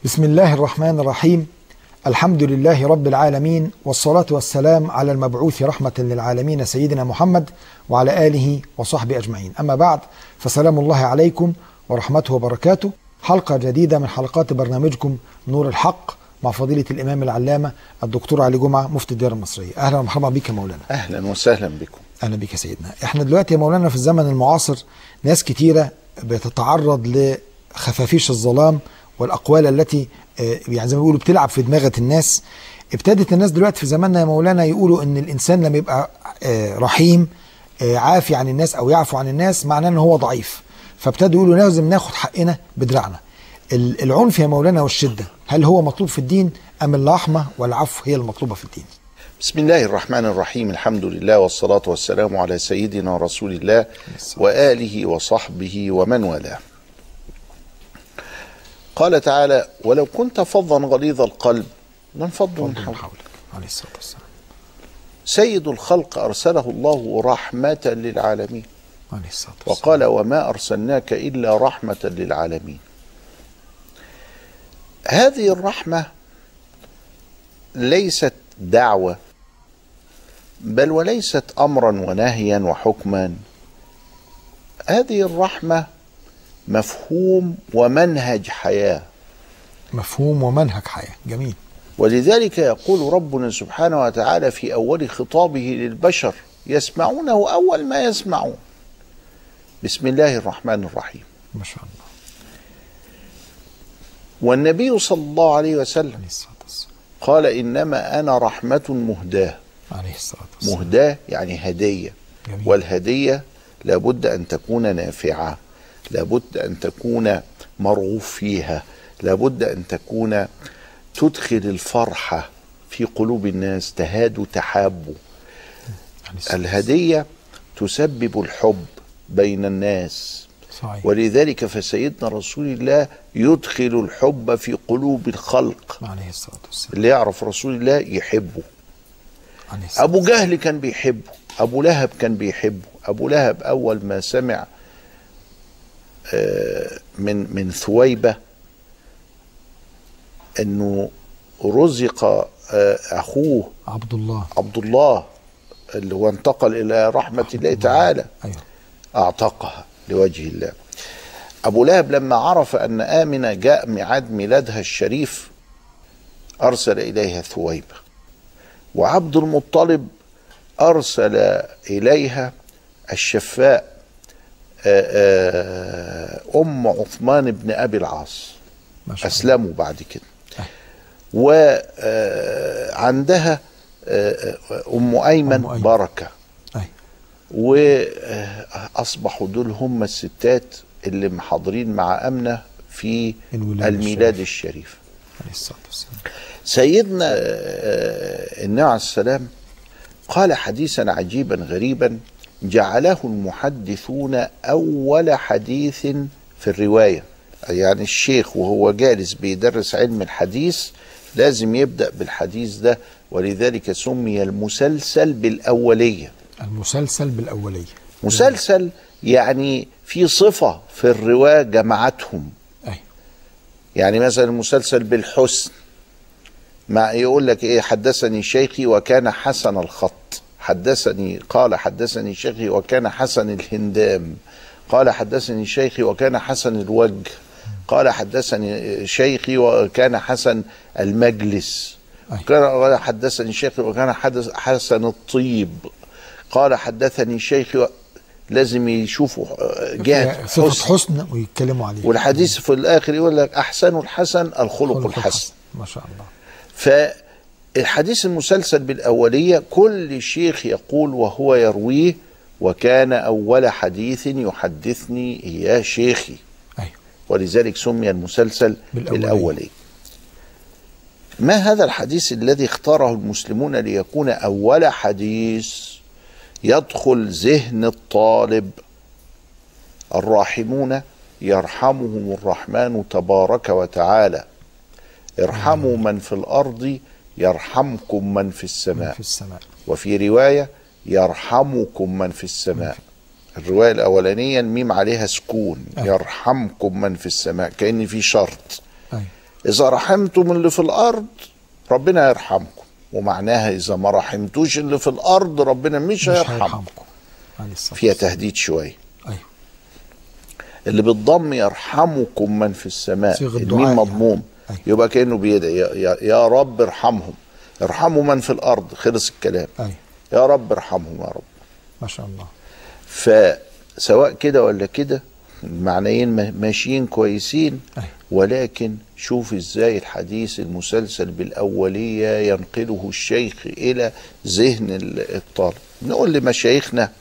بسم الله الرحمن الرحيم الحمد لله رب العالمين والصلاة والسلام على المبعوث رحمة للعالمين سيدنا محمد وعلى آله وصحبه أجمعين أما بعد فسلام الله عليكم ورحمته وبركاته حلقة جديدة من حلقات برنامجكم نور الحق مع فضيلة الإمام العلامة الدكتور علي جمعة مفتي الديار المصرية أهلا ومرحبا بك يا مولانا اهلا وسهلا بكم اهلا بك يا سيدنا احنا دلوقتي يا مولانا في الزمن المعاصر ناس كتيره بتتعرض لخفافيش الظلام والاقوال التي آه، يعني زي ما بيقولوا بتلعب في دماغه الناس ابتدت الناس دلوقتي في زماننا يا مولانا يقولوا ان الانسان لما يبقى آه، رحيم آه، عافي عن الناس او يعفو عن الناس معناه ان هو ضعيف فابتدوا يقولوا لازم ناخد حقنا بدراعنا ال- العنف يا مولانا والشده هل هو مطلوب في الدين ام الرحمه والعفو هي المطلوبه في الدين بسم الله الرحمن الرحيم الحمد لله والصلاة والسلام على سيدنا رسول الله وآله وصحبه ومن والاه قال تعالى ولو كنت فظا غليظ القلب لانفضوا من حولك حولك عليه الصلاه والسلام سيد الخلق أرسله الله رحمة للعالمين عليه الصلاه والسلام وقال وما أرسلناك إلا رحمة للعالمين هذه الرحمة ليست دعوة بل وليست أمرا ونهيا وحكما هذه الرحمة مفهوم ومنهج حياة مفهوم ومنهج حياه جميل ولذلك يقول ربنا سبحانه وتعالى في أول خطابه للبشر يسمعونه أول ما يسمعون بسم الله الرحمن الرحيم ما شاء الله والنبي صلى الله عليه وسلم عليه الصلاه والسلام قال انما انا رحمه مهداه عليه الصلاه والسلام مهداه يعني هديه جميل. والهديه لابد ان تكون نافعه لابد ان تكون مرغوب فيها لابد ان تكون تدخل الفرحه في قلوب الناس تهاد تحابوا عليه الصلاة الهديه تسبب الحب بين الناس والسلام. صحيح ولذلك فسيدنا رسول الله يدخل الحب في قلوب الخلق عليه الصلاه والسلام اللي يعرف رسول الله يحبه عليه الصلاه ابو جهل كان بيحبه ابو لهب كان بيحبه ابو لهب اول ما سمع آه، من من ثويبه انه رزق آه، اخوه عبد الله عبد الله اللي هو انتقل الى رحمه الله تعالى ايوه اعتقها لوجه الله ابو لهب لما عرف ان امنه جاء ميعاد ميلادها الشريف ارسل اليها ثويبه وعبد المطلب ارسل اليها الشفاء آه، آه، ام عثمان بن ابي العاص ما شاء الله اسلموا بعد كده وعندها ام ايمن أم أيمن. بركه ايوه واصبحوا دول هم الستات اللي محاضرين مع امنه في الولادة الميلاد الشريف عليه الصلاه والسلام سيدنا آه، النبي عليه السلام قال حديثا عجيبا غريبا جعله المحدثون اول حديث في الروايه يعني الشيخ وهو جالس بيدرس علم الحديث لازم يبدا بالحديث ده ولذلك سمي المسلسل بالاوليه المسلسل بالاوليه مسلسل يعني في صفه في الرواه جمعتهم ايوه يعني مثلا المسلسل بالحسن مع يقول لك ايه حدثني شيخي وكان حسن الخط حدثني قال حدثني شيخي وكان حسن الهندام قال حدثني شيخي وكان حسن الوجه قال حدثني شيخي وكان حسن المجلس أي. قال حدثني شيخي وكان حدث حسن الطيب قال حدثني شيخي و... لازم يشوفوا جهة صفه حسن حسن ويتكلموا عليه والحديث في الاخر يقول لك احسن الحسن الخلق خلق الحسن ما شاء الله فالحديث المسلسل بالاوليه كل شيخ يقول وهو يرويه وكان اول حديث يحدثني اياه شيخي ايوه ولذلك سمي المسلسل بالأولية. بالاوليه ما هذا الحديث الذي اختاره المسلمون ليكون اول حديث يدخل ذهن الطالب الراحمون يرحمهم الرحمن تبارك وتعالى ارحموا من في الارض يرحمكم من في السماء في السماء وفي روايه يرحمكم من في السماء الروايه الاولانيه الميم عليها سكون أيوة. يرحمكم من في السماء كان في شرط ايوه اذا رحمتم اللي في الارض ربنا يرحمكم ومعناها اذا ما رحمتوش اللي في الارض ربنا مش, مش هيرحمكم هيرحمكم عليه الصلاة فيها والسلام. تهديد شويه ايوه اللي بالضم يرحمكم من في السماء صيغة الميم دعاء يعني. مضموم أيوة. يبقى كانه بيدعي يا, يا, يا رب ارحمهم ارحموا من في الارض خلص الكلام ايوه يا رب ارحمهم يا رب ما شاء الله فسواء كده ولا كده المعنيين ما- ماشيين كويسين أيوة. ولكن شوف ازاي الحديث المسلسل بالاوليه ينقله الشيخ الى ذهن ال- الطالب نقول لمشايخنا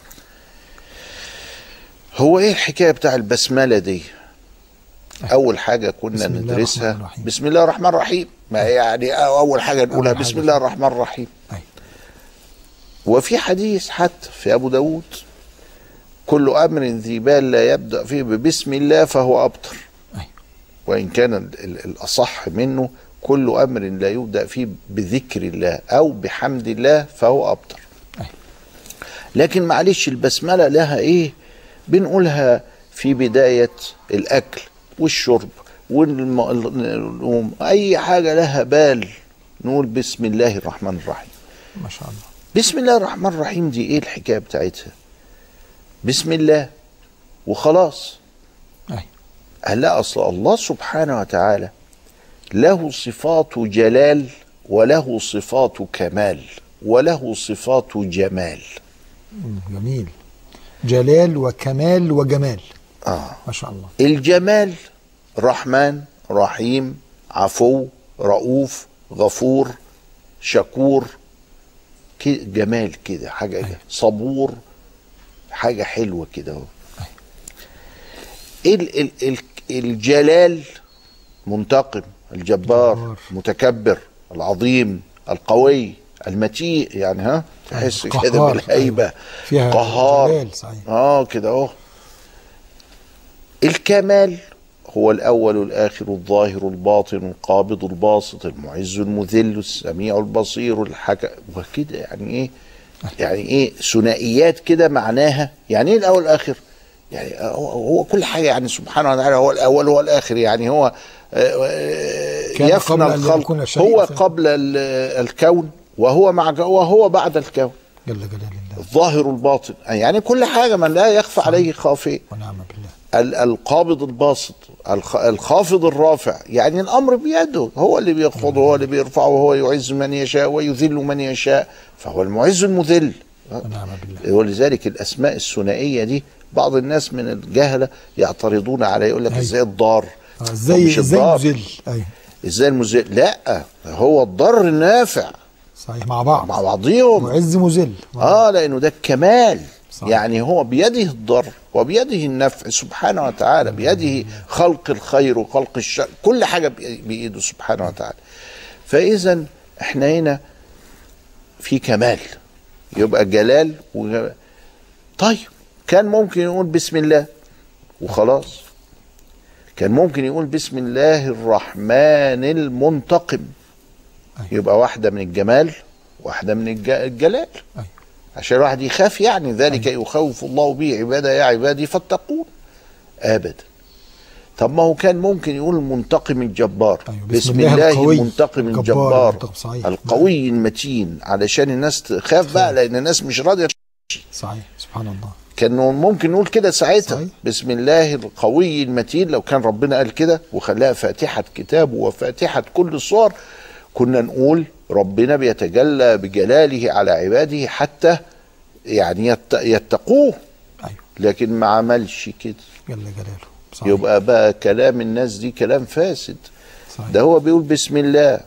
هو ايه الحكايه بتاع البسمله دي اول حاجه كنا بسم الله ندرسها الرحمن الرحيم. بسم الله الرحمن الرحيم ما يعني اول حاجه نقولها أول بسم حاجة. الله الرحمن الرحيم ايوه وفي حديث حتى في ابو داود كل امر ذي بال لا يبدا فيه ببسم الله فهو ابتر ايوه وان كان ال- ال- الاصح منه كل امر لا يبدا فيه بذكر الله او بحمد الله فهو ابتر أيوة. لكن معلش البسمله لها ايه بنقولها في بدايه الاكل والشرب والنوم اي حاجه لها بال نقول بسم الله الرحمن الرحيم ما شاء الله بسم الله الرحمن الرحيم دي ايه الحكايه بتاعتها بسم الله وخلاص ايوه قال لا اصل الله سبحانه وتعالى له صفات جلال وله صفات كمال وله صفات جمال مم، جميل جلال وكمال وجمال آه. ما شاء الله الجمال رحمن رحيم عفو رؤوف غفور شكور كده جمال كده حاجة أيوة. صبور حاجة حلوة كده اهو ال ال ال الجلال منتقم الجبار جبار. متكبر العظيم القوي المتيء يعني ها تحس أيوة. كده قهار. بالهيبة أيوة. فيها قهار جلال صحيح اه كده اهو الكمال هو الاول والاخر الظاهر الباطن القابض الباسط المعز المذل السميع البصير الحكم وكده يعني ايه يعني ايه ثنائيات كده معناها يعني ايه الاول والاخر يعني هو, هو كل حاجه يعني سبحانه وتعالى هو الاول هو الاخر يعني هو آه، آه، كان يفنى قبل أن الخلق يكون شيئا هو ف- قبل ال- الكون وهو مع وهو بعد الكون جل جلال الله الظاهر الباطن يعني كل حاجه من لا يخفى عليه خافيه ونعم بالله ال- القابض الباسط الخ- الخافض الرافع يعني الامر بيده هو اللي بيخفضه هو اللي بيرفعه وهو يعز من يشاء ويذل من يشاء فهو المعز المذل ونعم بالله ولذلك الاسماء الثنائيه دي بعض الناس من الجهله يعترضون عليه يقول لك أيوة. ازاي الضار آه، هو ازاي مش ازاي الضار. مذل ايوه ازاي المذل لا هو الضر النافع صحيح مع بعض مع بعضهم معز مذل اه لانه ده الكمال صح. يعني هو بيده الضر وبيده النفع سبحانه وتعالى بيده خلق الخير وخلق الشر كل حاجه بي- بايده سبحانه وتعالى فاذا احنا هنا في كمال يبقى جلال و... طيب كان ممكن يقول بسم الله وخلاص كان ممكن يقول بسم الله الرحمن المنتقم أيوة. يبقى واحده من الجمال واحده من الج- الجلال أيوة. عشان الواحد يخاف يعني ذلك يخوف الله به عباده يا عبادي فاتقون ابدا طب ما هو كان ممكن يقول المنتقم الجبار أيوة. بسم الله القوي المنتقم الجبار الجبار المنتقم، صحيح. القوي المتين علشان الناس تخاف بقى لان الناس مش راضيه صحيح سبحان الله كانوا ممكن نقول كده ساعتها صحيح. بسم الله القوي المتين لو كان ربنا قال كده وخلاها فاتحة كتابه وفاتحة كل الصور كنا نقول ربنا بيتجلى بجلاله على عباده حتى يعني يت- يتقوه ايوه لكن ما عملش كده جل جلاله صحيح يبقى بقى كلام الناس دي كلام فاسد صحيح. ده هو بيقول بسم الله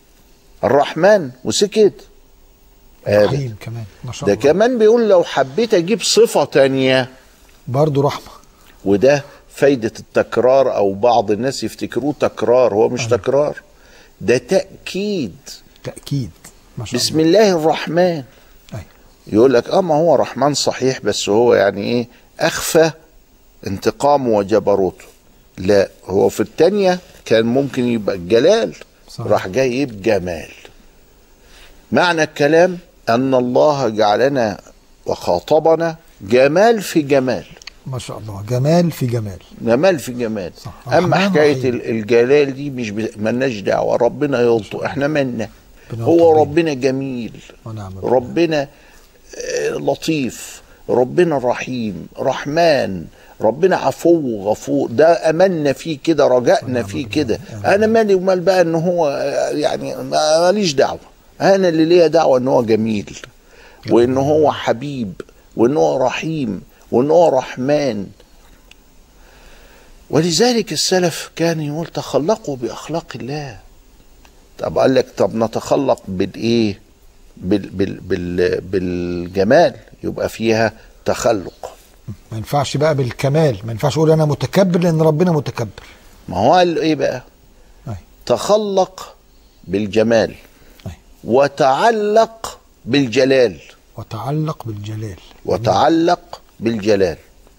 الرحمن وسكت آبد. رحيم كمان ما شاء ده الله كمان بيقول لو حبيت اجيب صفة تانية برضه رحمه وده فايدة التكرار أو بعض الناس يفتكروه تكرار هو مش تكرار ده تأكيد تاكيد ما شاء بسم الله الله الرحمن أيوة. يقول لك اه ما هو رحمن صحيح بس هو يعني ايه اخفى انتقامه وجبروته لا هو في التانية كان ممكن يبقى الجلال صحيح. راح جاي بجمال معنى الكلام ان الله جعلنا وخاطبنا جمال في جمال ما شاء الله جمال في جمال جمال في جمال صح. اما رحمن حكايه رحيم. ال- الجلال دي مش ب- ملناش دعوه ربنا يلطف احنا مالنا ربنا هو يلطف ربنا جميل ونعم بالله. ربنا آه، لطيف ربنا رحيم رحمن ربنا عفو غفور ده املنا فيه كده رجائنا فيه كده انا مالي ومال بقى ان هو آه، يعني ما- ماليش دعوه انا اللي ليا دعوه ان هو جميل وان هو حبيب وان هو رحيم وان هو رحمن ولذلك السلف كان يقول تخلقوا باخلاق الله طب قال لك طب نتخلق بالايه بال بال بال بالجمال يبقى فيها تخلق ما ينفعش بقى بالكمال ما ينفعش اقول انا متكبر لان ربنا متكبر ما هو قال ايه بقى أي. تخلق بالجمال أي. وتعلق بالجلال وتعلق بالجلال وتعلق بالجلال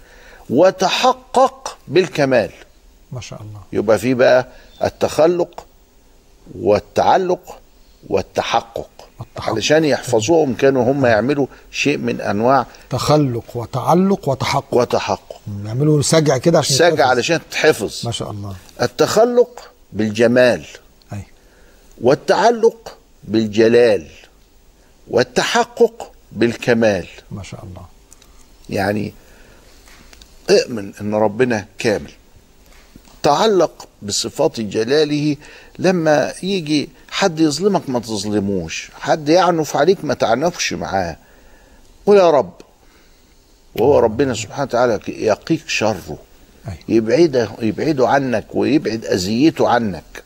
وتحقق بالكمال ما شاء الله يبقى في بقى التخلق والتعلق والتحقق والتحقق. علشان يحفظوهم كانوا هم يعملوا شيء من انواع تخلق وتعلق وتحقق وتحقق يعملوا سجع كده عشان سجع يتحفظ. علشان تتحفظ ما شاء الله التخلق بالجمال اي والتعلق بالجلال والتحقق بالكمال ما شاء الله يعني اؤمن ان ربنا كامل تعلق بصفات جلاله لما يجي حد يظلمك ما تظلموش حد يعنف عليك ما تعنفش معاه قل يا رب وهو ربنا سبحانه وتعالى يقيك شره اي يبعده يبعده عنك ويبعد اذيته عنك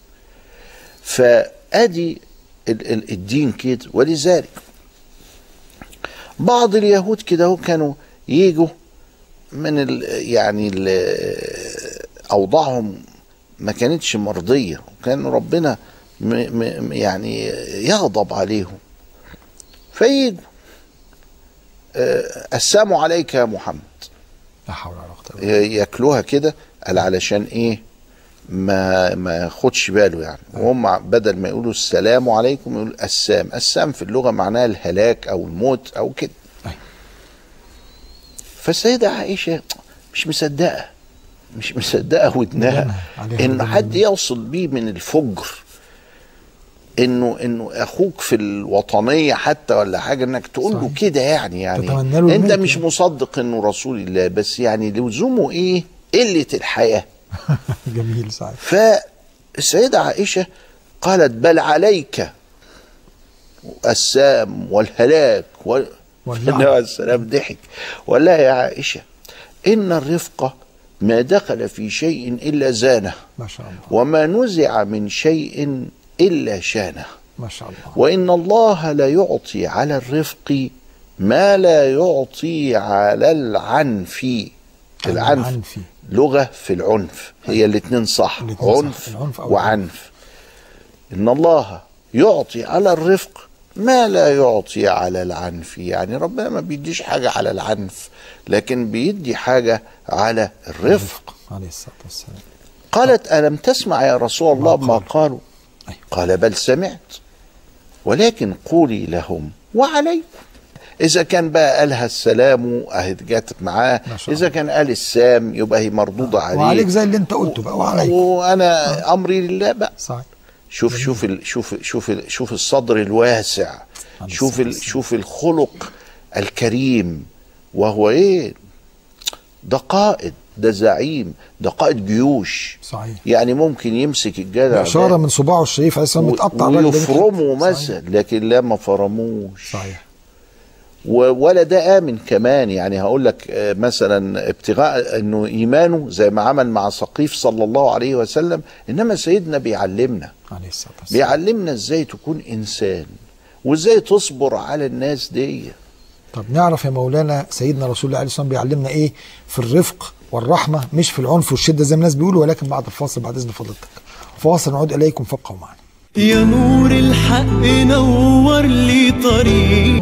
فادي ال- ال- الدين كده ولذلك بعض اليهود كده هو كانوا يجوا من ال يعني ال اوضاعهم ما كانتش مرضيه وكان ربنا م م يعني يغضب عليهم فيجوا آه، السلام عليك يا محمد لا حول ولا قوه الا بالله ياكلوها كده قال علشان ايه ما ما ياخدش باله يعني وهم بدل ما يقولوا السلام عليكم يقولوا السام السام في اللغه معناها الهلاك او الموت او كده أي. فالسيده عائشه مش مصدقه مش مصدقه ودنها ودنها عليها ان ودن حد النبي. يوصل بيه من الفجر انه انه اخوك في الوطنيه حتى ولا حاجه انك تقول له صحيح. كده يعني يعني تتمنى له انت الموت مش يعني. مصدق انه رسول الله بس يعني لزومه ايه قله الحياه جميل صحيح فالسيده عائشه قالت بل عليك السام والهلاك وال... واللعن. النبي عليه السلام ضحك وقال لها يا عائشه ان الرفق ما دخل في شيء الا زانه ما شاء الله وما نزع من شيء الا شانه ما شاء الله وان الله لا يعطي على الرفق ما لا يعطي على العنف العنف العنف. لغه في العنف هي الاثنين صح الاتنين صح. عنف العنف أو وعنف ان الله يعطي على الرفق ما لا يعطي على العنف يعني ربنا ما بيديش حاجه على العنف لكن بيدي حاجه على الرفق الرفق عليه الصلاه والسلام قالت ألم تسمع يا رسول الله ما ما قال. قالوا أي. قال بل سمعت ولكن قولي لهم وعليكم إذا كان بقى قالها السلام أهي جت معاه ما شاء إذا كان قال السام يبقى هي مردودة عليه وعليك زي اللي انت قلته بقى وعليك وأنا أمري لله بقى صحيح شوف شوف ال شوف شوف ال شوف الصدر الواسع عليه شوف الصلاة ال والسلام. شوف الخلق الكريم وهو ايه ده قائد ده زعيم ده قائد جيوش صحيح يعني ممكن يمسك الجدع اشاره ده من صباعه الشريف عليه السلام متقطع الراجل ده ويفرمه صحيح. مثلا لكن لا ما فرموش صحيح و- ولا ده امن كمان يعني هقول لك آه، مثلا ابتغاء انه ايمانه زي ما عمل مع سقيف صلى الله عليه وسلم انما سيدنا بيعلمنا عليه الصلاه والسلام بيعلمنا ازاي تكون انسان وازاي تصبر على الناس دي طب نعرف يا مولانا سيدنا رسول الله عليه الصلاه والسلام بيعلمنا ايه في الرفق والرحمه مش في العنف والشده زي ما الناس بيقولوا ولكن بعد الفاصل بعد اذن فضلتك فاصل نعود اليكم فابقوا معنا يا نور الحق نور لي طريق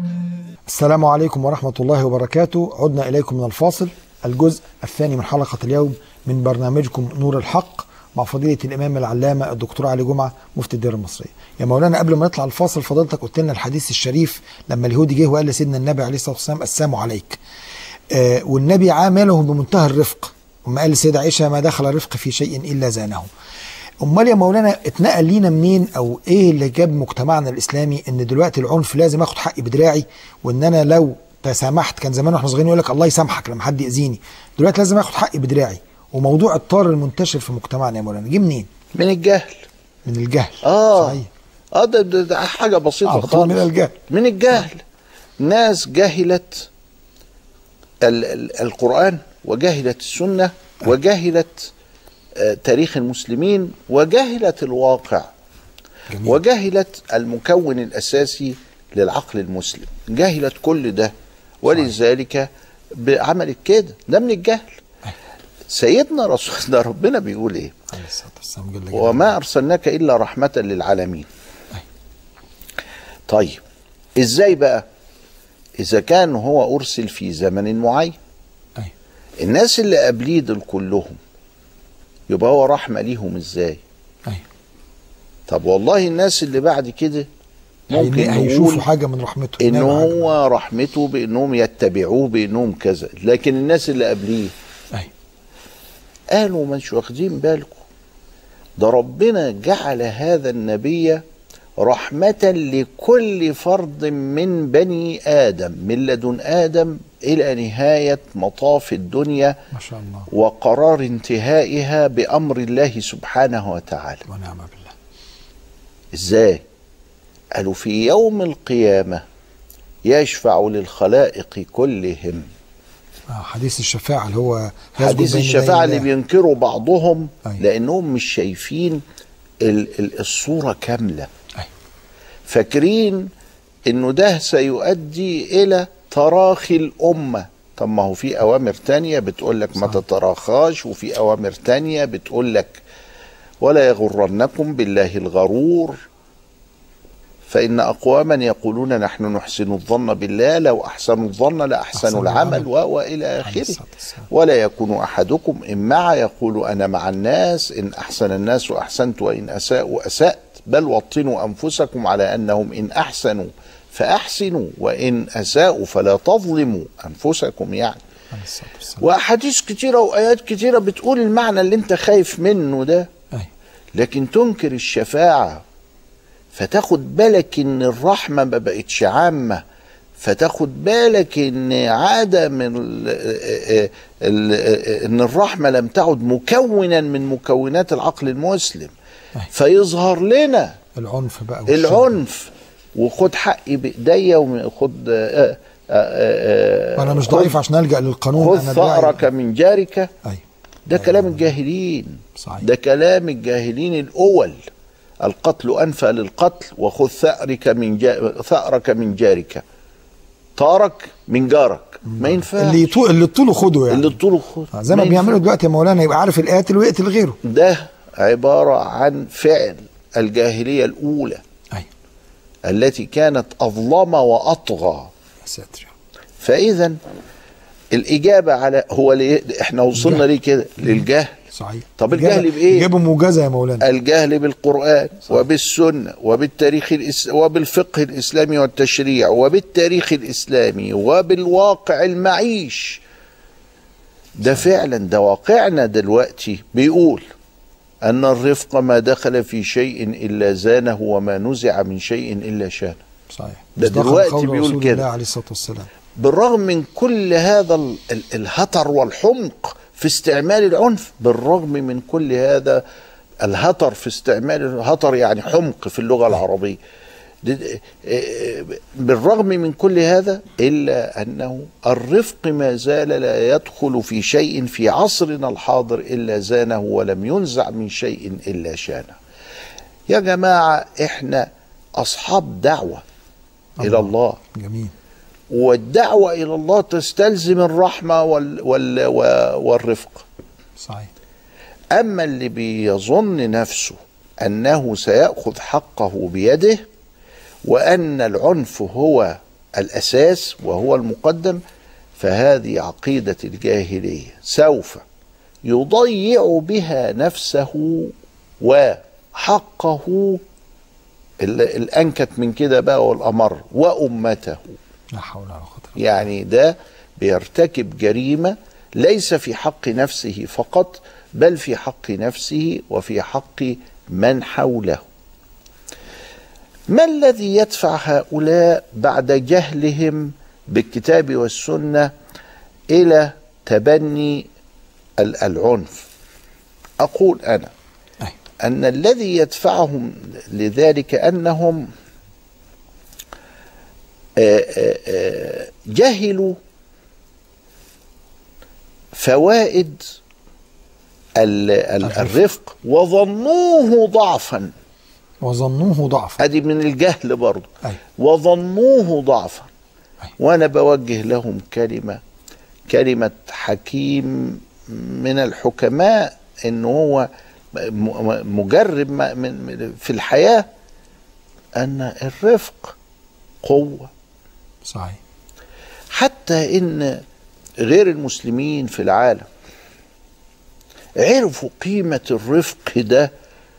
السلام عليكم ورحمة الله وبركاته عدنا إليكم من الفاصل الجزء الثاني من حلقة اليوم من برنامجكم نور الحق مع فضيلة الإمام العلامة الدكتور علي جمعة مفتي الدير المصرية يا مولانا قبل ما نطلع الفاصل فضلتك قلت لنا الحديث الشريف لما اليهودي جه وقال لسيدنا النبي عليه الصلاة والسلام السلام عليك آه والنبي عاملهم بمنتهى الرفق وما قال السيدة عائشة ما دخل رفق في شيء إلا زانه امال يا مولانا اتنقل لينا منين او ايه اللي جاب مجتمعنا الاسلامي ان دلوقتي العنف لازم اخد حقي بدراعي وان انا لو تسامحت كان زمان واحنا صغيرين يقول لك الله يسامحك لما حد ياذيني دلوقتي لازم اخد حقي بدراعي وموضوع الطار المنتشر في مجتمعنا يا مولانا جه منين من الجهل من الجهل اه صحيح اه ده, ده, ده حاجه بسيطه على طول خالص من الجهل. من الجهل ناس جهلت ال ال القران وجهلت السنه وجهلت آه تاريخ المسلمين وجهلت الواقع جميل. وجهلت المكون الاساسي للعقل المسلم جهلت كل ده ولذلك عملت كده ده من الجهل سيدنا رسول ده ربنا بيقول ايه عليه الصلاه والسلام جل جلاله. وما ارسلناك الا رحمه للعالمين طيب ازاي بقى اذا كان هو ارسل في زمن معين أيوة. الناس اللي قبليه دول كلهم يبقى هو رحمه ليهم ازاي أيوة. طب والله الناس اللي بعد كده ممكن هي- هيشوفوا نقول حاجه من رحمته ان نعم. هو رحمته بانهم يتبعوه بانهم كذا لكن الناس اللي قبليه أيوة. قالوا مش واخدين بالكم ده ربنا جعل هذا النبي رحمة لكل فرد من بني آدم من لدن آدم إلى نهاية مطاف الدنيا ما شاء الله وقرار انتهائها بأمر الله سبحانه وتعالى ونعم بالله ازاي قالوا في يوم القيامة يشفع للخلائق كلهم آه حديث الشفاعه اللي هو يسجد حديث بين يدي الشفاعة اللي الله. بينكروا بعضهم أيوة. لأنهم مش شايفين ال- ال- الصورة كاملة أيوة. فاكرين انه ده سيؤدي الى تراخي الامه طب ما هو في اوامر تانية بتقول لك ما صح. تتراخاش وفي اوامر تانية بتقول لك ولا يغرنكم بالله الغرور فإن أقواما يقولون نحن نحسن الظن بالله لو أحسنوا الظن لأحسنوا أحسنوا العمل العمل. و وإلى عليه آخره الصلاة والسلام. ولا يكون أحدكم إن مع يقول أنا مع الناس إن أحسن الناس أحسنت وإن أساءوا أسأت بل وطنوا أنفسكم على أنهم إن أحسنوا فأحسنوا وإن أساءوا فلا تظلموا أنفسكم يعني عليه الصلاه والسلام وأحاديث كتيرة وآيات كتيرة بتقول المعنى اللي أنت خايف منه ده أيوة. لكن تنكر الشفاعة فتاخد بالك ان الرحمة ما بقتش عامة فتاخد بالك ان عدم ال ال ان الرحمة لم تعد مكونا من مكونات العقل المسلم أيوة. فيظهر لنا العنف بقى والشدة. العنف وخد حقي بايديا وخد آه، آه، آه، وانا مش خد- ضعيف عشان الجا للقانون خذ انا دراعي- ثأرك من جارك ايوه ده كلام الجاهلين صحيح. ده كلام الجاهلين الأول القتل أنفى للقتل وخذ ثأرك من جا... ثأرك من جارك طارك من جارك ما ينفعش اللي يطول اللي طوله خده يعني اللي طوله خذ آه، زي ما ما بيعملوا ينفعش. دلوقتي يا مولانا يبقى عارف القاتل ويقتل غيره ده عبارة عن فعل الجاهلية الأولى ايوه التي كانت أظلم وأطغى يا ساتر فإذا الإجابة على هو ليه احنا وصلنا ليه كده للجهل صحيح طب الجهل إجابة- بإيه؟ إجابة موجزة يا مولانا الجهل بالقرآن وبالسنة وبالتاريخ الإس... وبالفقه الإسلامي والتشريع وبالتاريخ الإسلامي وبالواقع المعيش ده فعلا ده واقعنا دلوقتي بيقول أن الرفق ما دخل في شيء إلا زانه وما نزع من شيء إلا شانه صحيح ده مصداقاً دلوقتي لقول بيقول رسول كده. الله عليه الصلاة والسلام بالرغم من كل هذا ال- ال- الهتر والحمق في استعمال العنف بالرغم من كل هذا الهتر في استعمال الهتر يعني حمق في اللغة العربية د- آه، بالرغم من كل هذا إلا أنه الرفق ما زال لا يدخل في شيء في عصرنا الحاضر إلا زانه ولم ينزع من شيء إلا شانه يا جماعة إحنا أصحاب دعوة إلى الله جميل والدعوة إلى الله تستلزم الرحمة وال وال والرفق صحيح أما اللي بيظن نفسه أنه سيأخذ حقه بيده وأن العنف هو الأساس وهو المقدم فهذه عقيدة الجاهلية سوف يضيع بها نفسه وحقه ال- الأنكت من كده بقى والأمر وأمته لا حول ولا قوة إلا يعني ده بيرتكب جريمة ليس في حق نفسه فقط بل في حق نفسه وفي حق من حوله ما الذي يدفع هؤلاء بعد جهلهم بالكتاب والسنة إلى تبني ال- العنف أقول أنا أي. أن الذي يدفعهم لذلك أنهم آه، آه، آه، جهلوا فوائد ال- ال- الرفق. الرفق وظنوه ضعفا وظنوه ضعفا ادي من الجهل برضه أي. وظنوه ضعفا أي. وانا بوجه لهم كلمه كلمه حكيم من الحكماء ان هو م- م- مجرب ما- من- من- في الحياه ان الرفق قوه صحيح حتى ان غير المسلمين في العالم عرفوا قيمة الرفق ده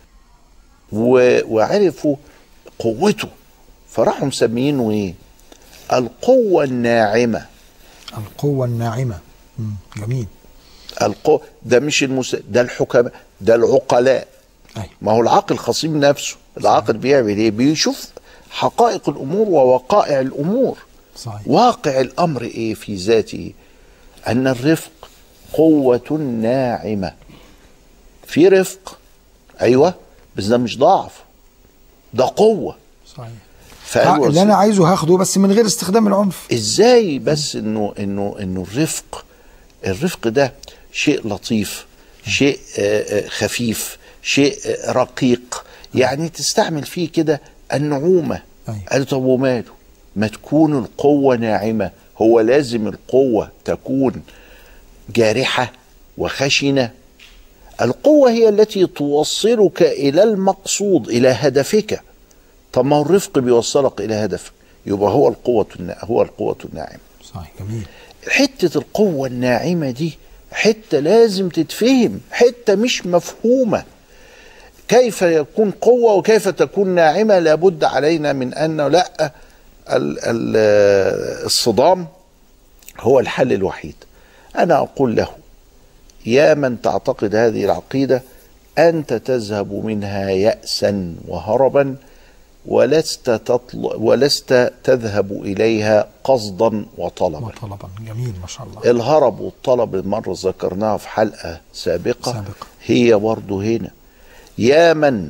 و- وعرفوا قوته فراحوا مسمينه ايه القوة الناعمة القوة الناعمة مم. جميل القوة ده مش المس... ده الحكماء ده العقلاء أي. ما هو العاقل خصيم نفسه العاقل بيعمل ايه بيشوف حقائق الامور ووقائع الامور صحيح واقع الامر ايه في ذاته ان الرفق قوه ناعمه في رفق ايوه بس ده مش ضعف ده قوه صحيح فقالوا اللي انا عايزه هاخده بس من غير استخدام العنف ازاي بس انه انه انه الرفق الرفق ده شيء لطيف شيء آه، آه، خفيف شيء آه، رقيق يعني تستعمل فيه كده النعومه أيوة. قال طب وماله ما تكون القوه ناعمه هو لازم القوه تكون جارحه وخشنه القوه هي التي توصلك الى المقصود الى هدفك طب ما هو الرفق بيوصلك الى هدفك يبقى هو القوه النا- هو القوه الناعمه صحيح جميل حته القوه الناعمه دي حته لازم تتفهم حته مش مفهومه كيف يكون قوه وكيف تكون ناعمه لابد علينا من ان لا ال- ال- الصدام هو الحل الوحيد انا اقول له يا من تعتقد هذه العقيده انت تذهب منها ياسا وهربا ولست تطل ولست تذهب اليها قصدا وطلبا وطلبا جميل ما شاء الله الهرب والطلب مرة ذكرناها في حلقة سابقة, سابقة. هي برضه هنا يا من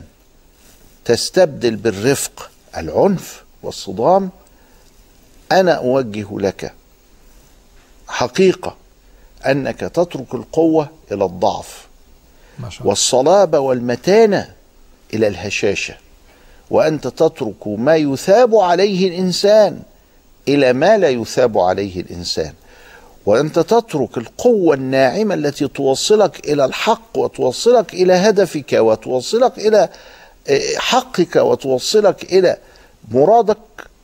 تستبدل بالرفق العنف والصدام أنا أوجه لك حقيقة أنك تترك القوة إلى الضعف ما شاء الله والصلابة والمتانة إلى الهشاشة وأنت تترك ما يثاب عليه الإنسان إلى ما لا يثاب عليه الإنسان وأنت تترك القوة الناعمة التي توصلك إلى الحق وتوصلك إلى هدفك وتوصلك إلى آه، حقك وتوصلك إلى مرادك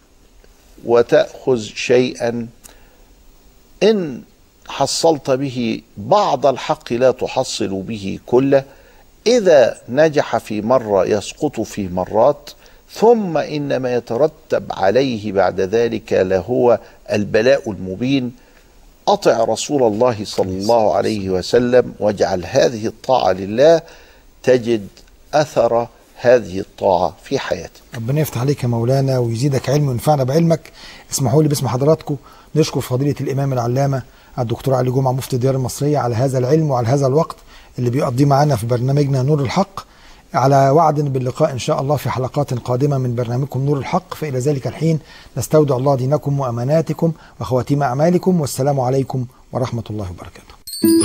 وتأخذ شيئا إن حصلت به بعض الحق لا تحصل به كله إذا نجح في مرة يسقط في مرات ثم إنما يترتب عليه بعد ذلك لهو البلاء المبين أطع رسول الله صلى الله عليه وسلم واجعل هذه الطاعة لله تجد أثر هذه الطاعة في حياتك ربنا يفتح عليك يا مولانا ويزيدك علم وينفعنا بعلمك اسمحوا لي باسم حضراتكم نشكر فضيلة الإمام العلامة الدكتور علي جمعة مفتي الديار المصرية على هذا العلم وعلى هذا الوقت اللي بيقضيه معانا في برنامجنا نور الحق على وعد باللقاء إن شاء الله في حلقات قادمة من برنامجكم نور الحق فإلى ذلك الحين نستودع الله دينكم وأماناتكم وخواتيم أعمالكم والسلام عليكم ورحمة الله وبركاته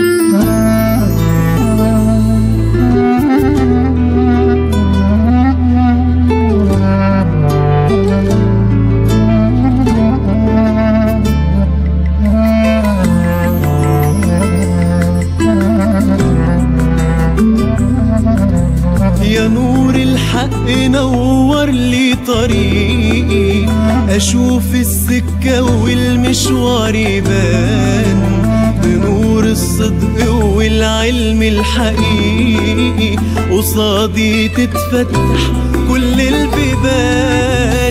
يا نور الحق نور لي طريقي اشوف السكة والمشوار يبان بنور الصدق والعلم الحقيقي قصادي تتفتح كل البيبان